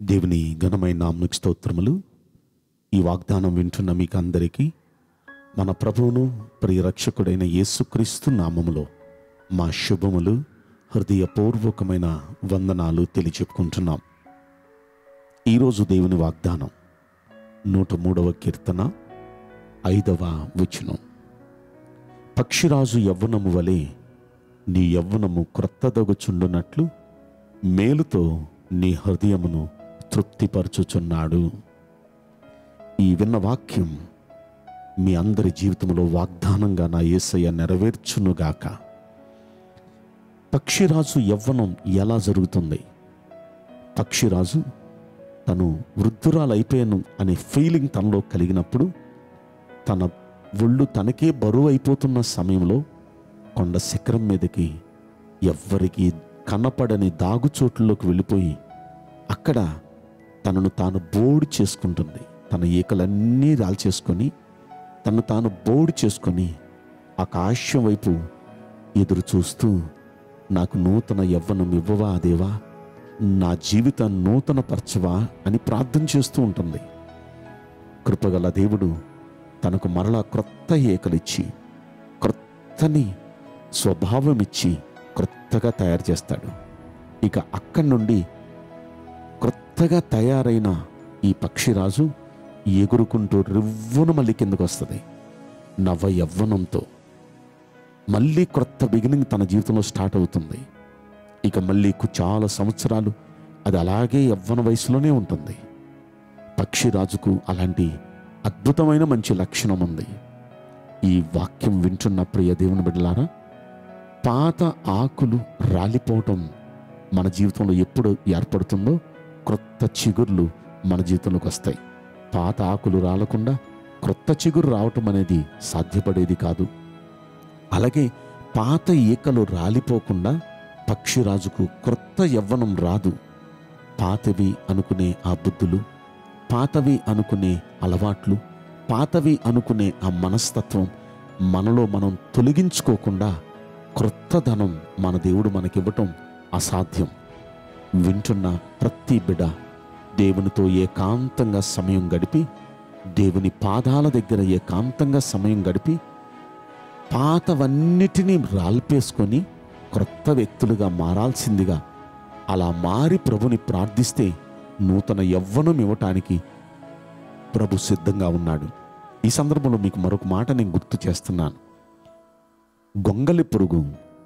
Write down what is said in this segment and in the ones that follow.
దేవుని ఘనమైన నామకు స్తోత్రములు ఈ వాగ్దానం వింటున్న మీకు అందరికీ మన ప్రభువును ప్రియరక్షకుడైన యేసుక్రీస్తు నామములో మా శుభములు హృదయపూర్వకమైన వందనాలు తెలియచెప్పుకుంటున్నాం ఈరోజు దేవుని వాగ్దానం నూట మూడవ కీర్తన ఐదవ వచనం పక్షిరాజు యవ్వనము వలె నీ యవ్వనము క్రొత్తదగుచుండునట్లు మేలుతో నీ హృదయమును తృప్తిపరచుచున్నాడు ఈ విన్న వాక్యం మీ అందరి జీవితంలో వాగ్దానంగా నా యేసయ్య నెరవేర్చునుగాక పక్షిరాజు యవ్వనం ఎలా జరుగుతుంది పక్షిరాజు తను వృద్ధురాలైపోయాను అనే ఫీలింగ్ తనలో కలిగినప్పుడు తన ఒళ్ళు తనకే బరువు అయిపోతున్న సమయంలో కొండ శిఖరం మీదకి ఎవ్వరికి కనపడని దాగుచోట్లలోకి వెళ్ళిపోయి అక్కడ తనను తాను బోడి చేసుకుంటుంది తన ఈకలన్నీ రాల్చేసుకొని తను తాను బోడి చేసుకొని ఆకాశం వైపు ఎదురు చూస్తూ నాకు నూతన యవ్వనం ఇవ్వవా దేవా నా జీవితం నూతన పరచవా అని ప్రార్థన చేస్తూ ఉంటుంది కృపగల దేవుడు తనకు మరలా క్రొత్త ఏకలిచ్చి క్రొత్తని స్వభావం ఇచ్చి క్రొత్తగా తయారు చేస్తాడు ఇక అక్కడి నుండి క్రొత్తగా తయారైన ఈ పక్షిరాజు ఎగురుకుంటూ రివ్వున మళ్ళీ కిందకు వస్తుంది నవ యవ్వనంతో మళ్ళీ క్రొత్త బిగినింగ్ తన జీవితంలో స్టార్ట్ అవుతుంది ఇక మళ్ళీ కు- చాలా సంవత్సరాలు అది అలాగే యవ్వన వయసులోనే ఉంటుంది పక్షిరాజుకు అలాంటి అద్భుతమైన మంచి లక్షణం ఉంది ఈ వాక్యం వింటున్న ప్రియ దేవుని బిడ్డలారా పాత ఆకులు రాలిపోవటం మన జీవితంలో ఎప్పుడు ఏర్పడుతుందో క్రొత్త చిగుర్లు మన జీవితంలోకి వస్తాయి పాత ఆకులు రాలకుండా క్రొత్త చిగురు రావటం అనేది సాధ్యపడేది కాదు అలాగే పాత ఈకలు రాలిపోకుండా పక్షిరాజుకు క్రొత్త యవ్వనం రాదు పాతవి అనుకునే ఆ బుద్ధులు పాతవి అనుకునే అలవాట్లు పాతవి అనుకునే ఆ మనస్తత్వం మనలో మనం తొలగించుకోకుండా క్రొత్తదనం మన దేవుడు మనకివ్వటం అసాధ్యం వింటున్న ప్రతి బిడ దేవునితో ఏకాంతంగా సమయం గడిపి దేవుని పాదాల దగ్గర ఏకాంతంగా సమయం గడిపి పాతవన్నిటినీ రాల్పేసుకొని క్రొత్త వ్యక్తులుగా మారాల్సిందిగా అలా మారి ప్రభుని ప్రార్థిస్తే నూతన యవ్వనం ఇవ్వటానికి ప్రభు సిద్ధంగా ఉన్నాడు ఈ సందర్భంలో మీకు మరొక మాట నేను గుర్తు చేస్తున్నాను గొంగలి పురుగు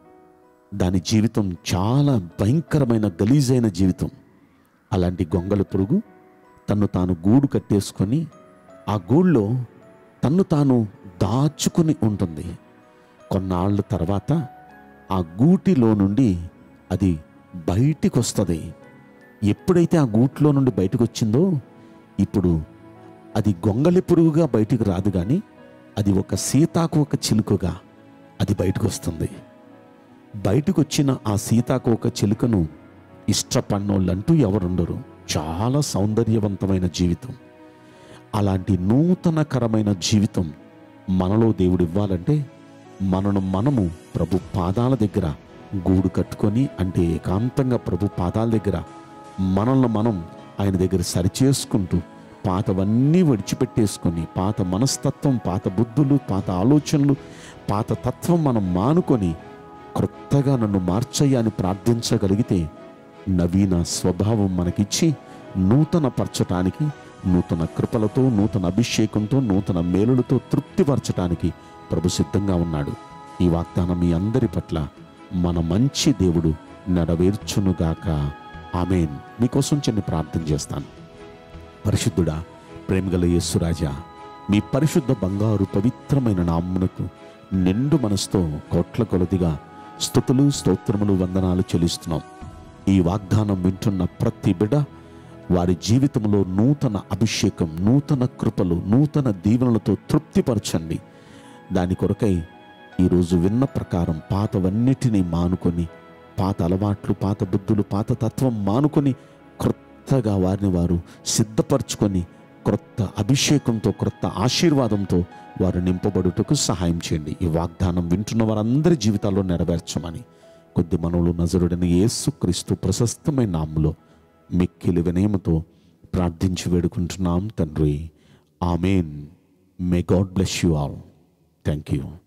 దాని జీవితం చాలా భయంకరమైన గలీజైన జీవితం అలాంటి గొంగలి పురుగు తన్ను తాను గూడు కట్టేసుకొని ఆ గూళ్ళో తన్ను తాను దాచుకుని ఉంటుంది కొన్నాళ్ళ తర్వాత ఆ గూటిలో నుండి అది బయటికి వస్తుంది ఎప్పుడైతే ఆ గూట్లో నుండి బయటకు వచ్చిందో ఇప్పుడు అది గొంగలి పురుగుగా బయటికి రాదు కానీ అది ఒక సీతాకు ఒక చిలుకగా అది బయటకు వస్తుంది బయటకు వచ్చిన ఆ సీతాకోక చిలుకను ఇష్టపడినోళ్ళంటూ ఎవరుండరు చాలా సౌందర్యవంతమైన జీవితం అలాంటి నూతనకరమైన జీవితం మనలో దేవుడు ఇవ్వాలంటే మనను మనము ప్రభు పాదాల దగ్గర గూడు కట్టుకొని అంటే ఏకాంతంగా ప్రభు పాదాల దగ్గర మనల్ని మనం ఆయన దగ్గర సరిచేసుకుంటూ పాతవన్నీ విడిచిపెట్టేసుకొని పాత మనస్తత్వం పాత బుద్ధులు పాత ఆలోచనలు పాత తత్వం మనం మానుకొని క్రొత్తగా నన్ను మార్చయ్యా అని ప్రార్థించగలిగితే నవీన స్వభావం మనకిచ్చి నూతన పరచటానికి నూతన కృపలతో నూతన అభిషేకంతో నూతన మేలులతో తృప్తిపరచటానికి ప్రభు సిద్ధంగా ఉన్నాడు ఈ వాగ్దానం మీ అందరి పట్ల మన మంచి దేవుడు నెరవేర్చునుగాక ఆమెన్ మీకోసం చిన్న ప్రార్థన చేస్తాను పరిశుద్ధుడా ప్రేమగల యేసురాజా మీ పరిశుద్ధ బంగారు పవిత్రమైన నామ్మునకు నిండు మనసుతో కోట్ల కొలదిగా స్థుతులు స్తోత్రములు వందనాలు చెల్లిస్తున్నాం ఈ వాగ్దానం వింటున్న ప్రతి బిడ వారి జీవితంలో నూతన అభిషేకం నూతన కృపలు నూతన దీవెనలతో తృప్తిపరచండి దాని కొరకై ఈరోజు విన్న ప్రకారం పాతవన్నిటినీ మానుకొని పాత అలవాట్లు పాత బుద్ధులు పాత తత్వం మానుకొని క్రొత్తగా వారిని వారు సిద్ధపరచుకొని క్రొత్త అభిషేకంతో క్రొత్త ఆశీర్వాదంతో వారు నింపబడుటకు సహాయం చేయండి ఈ వాగ్దానం వింటున్న వారందరి జీవితాల్లో నెరవేర్చమని కొద్ది మనవులు నజరుడని యేసు క్రీస్తు ప్రశస్తమైన నామములో మిక్కిలి వినయముతో ప్రార్థించి వేడుకుంటున్నాం తండ్రి amen may God bless you all thank you